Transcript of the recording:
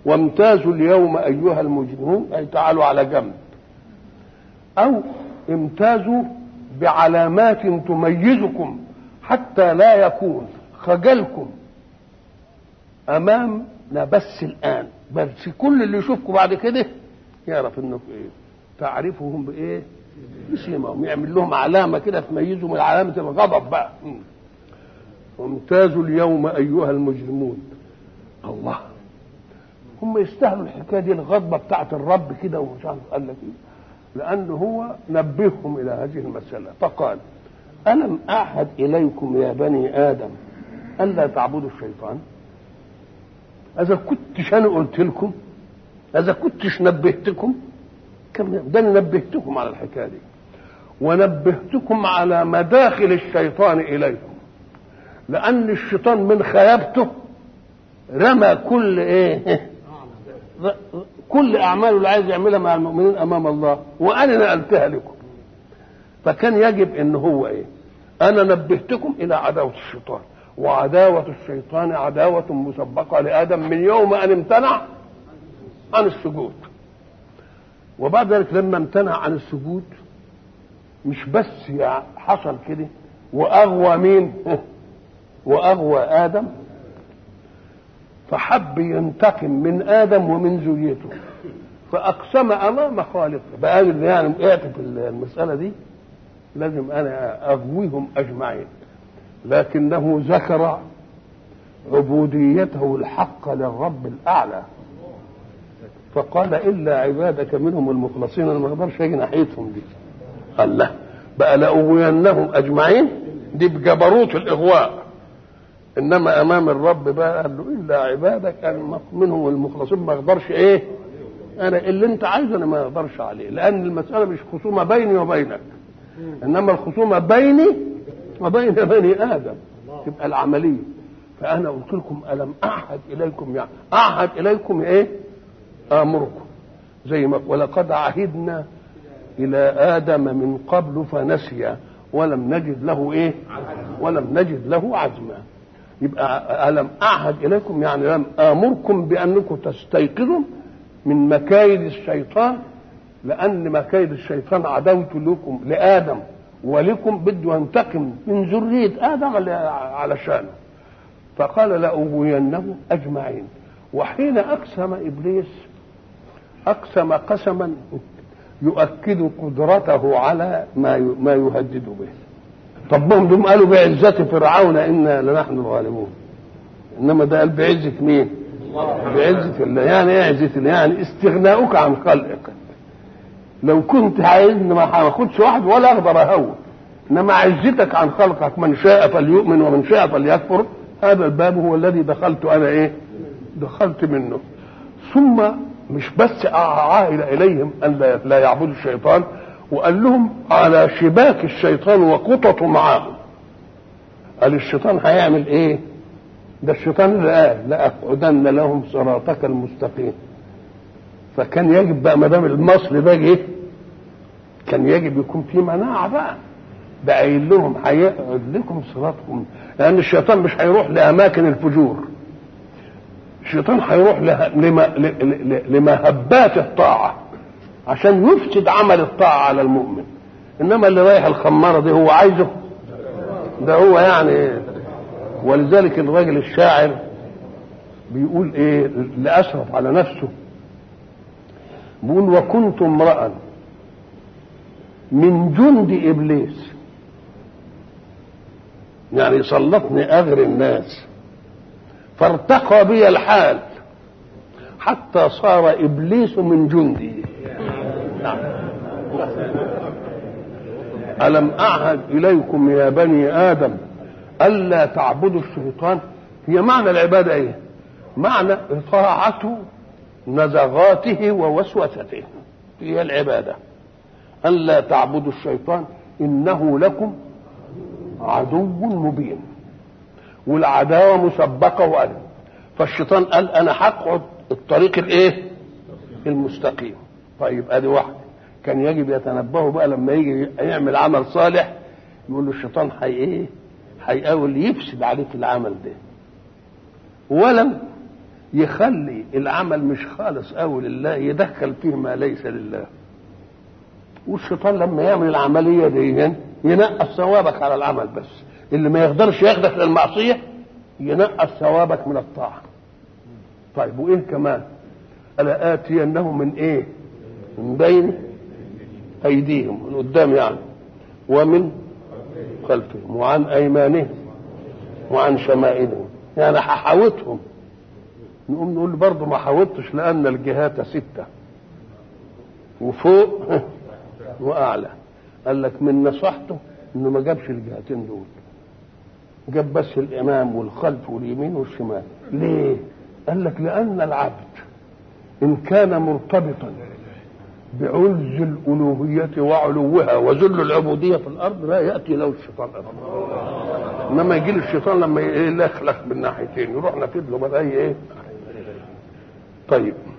وامتازوا اليوم ايها المجرمون اي تعالوا على جنب او امتازوا بعلامات تميزكم حتى لا يكون خجلكم امامنا بس الان بس كل اللي يشوفكم بعد كده يعرف انكم ايه تعرفهم بايه بسيماهم يعمل لهم علامه كده تميزهم من علامه الغضب بقى وامتازوا اليوم ايها المجرمون الله هم يستاهلوا الحكايه دي الغضبه بتاعت الرب كده ومش عارف قال لك ايه لانه هو نبههم الى هذه المساله فقال الم اعهد اليكم يا بني ادم الا تعبدوا الشيطان اذا كنتش انا قلت لكم اذا كنتش نبهتكم كم ده انا نبهتكم على الحكايه دي ونبهتكم على مداخل الشيطان اليكم لان الشيطان من خيابته رمى كل ايه كل اعماله اللي عايز يعملها مع المؤمنين امام الله وانا نقلتها لكم فكان يجب ان هو ايه انا نبهتكم الى عداوه الشيطان وعداوه الشيطان عداوه مسبقه لادم من يوم ان امتنع عن السجود وبعد ذلك لما امتنع عن السجود مش بس حصل كده واغوى مين واغوى ادم فحب ينتقم من ادم ومن ذريته فاقسم امام خالقه بقى يعني وقعت في المساله دي لازم انا اغويهم اجمعين لكنه ذكر عبوديته الحق للرب الاعلى فقال الا عبادك منهم المخلصين انا ما اقدرش اجي ناحيتهم دي قال لا بقى لاغوينهم اجمعين دي بجبروت الاغواء انما امام الرب بقى قال له الا عبادك منهم المخلصين ما اقدرش ايه انا اللي انت عايزه انا ما اقدرش عليه لان المساله مش خصومه بيني وبينك انما الخصومه بيني وبين بني ادم تبقى العمليه فانا قلت لكم الم اعهد اليكم يعني اعهد اليكم ايه امركم زي ما ولقد عهدنا الى ادم من قبل فنسي ولم نجد له ايه ولم نجد له عزما يبقى ألم أعهد إليكم يعني لم آمركم بأنكم تستيقظوا من مكايد الشيطان لأن مكايد الشيطان عداوته لكم لآدم ولكم بده ينتقم من ذرية آدم على شأنه فقال لأغوينه أجمعين وحين أقسم إبليس أقسم قسما يؤكد قدرته على ما ما يهدد به طب هم دول قالوا بعزة فرعون إنا لنحن الغالبون إنما ده قال بعزة مين؟ بعزة الله يعني إيه عزة الله؟ يعني استغناؤك عن خلقك لو كنت عايزني ما هاخدش واحد ولا أقدر أهون إنما عزتك عن خلقك من شاء فليؤمن ومن شاء فليكفر هذا الباب هو الذي دخلت أنا إيه؟ دخلت منه ثم مش بس عائل إليهم أن لا يعبدوا الشيطان وقال لهم على شباك الشيطان وقططه معاهم قال الشيطان هيعمل ايه ده الشيطان اللي قال لاقعدن لهم صراطك المستقيم فكان يجب بقى ما دام المصل ده جه كان يجب يكون في مناعه بقى ده قايل لهم هيقعد لكم صراطكم لان الشيطان مش هيروح لاماكن الفجور الشيطان هيروح لمهبات الطاعه عشان يفسد عمل الطاعة على المؤمن إنما اللي رايح الخمارة دي هو عايزه ده هو يعني ولذلك الراجل الشاعر بيقول ايه لأشرف على نفسه بيقول وكنت امرأ من جند إبليس يعني سلطني أغري الناس فارتقى بي الحال حتى صار إبليس من جندي نعم ألم أعهد إليكم يا بني آدم ألا تعبدوا الشيطان هي معنى العبادة إيه معنى إطاعة نزغاته ووسوسته هي العبادة ألا تعبدوا الشيطان إنه لكم عدو مبين والعداوة مسبقة وألم فالشيطان قال أنا هقعد الطريق الإيه المستقيم طيب ادي واحده كان يجب يتنبهوا بقى لما يجي يعمل عمل صالح يقول له الشيطان حي ايه هيحاول يفسد عليك العمل ده ولم يخلي العمل مش خالص قوي لله يدخل فيه ما ليس لله والشيطان لما يعمل العمليه دي ينقص ثوابك على العمل بس اللي ما يقدرش ياخدك للمعصيه ينقص ثوابك من الطاعه طيب وايه كمان الا اتينهم من ايه من بين ايديهم من قدام يعني ومن خلفهم وعن ايمانهم وعن شمائلهم يعني هحاوطهم نقوم نقول برضه ما حاوطتش لان الجهات سته وفوق واعلى قال لك من نصحته انه ما جابش الجهتين دول جاب بس الامام والخلف واليمين والشمال ليه قال لك لان العبد ان كان مرتبطا بعز الالوهيه وعلوها وذل العبوديه في الارض لا ياتي له الشيطان ابدا انما يجي له الشيطان لما يلخلخ من ناحيتين يروح نافذ له بقى ايه طيب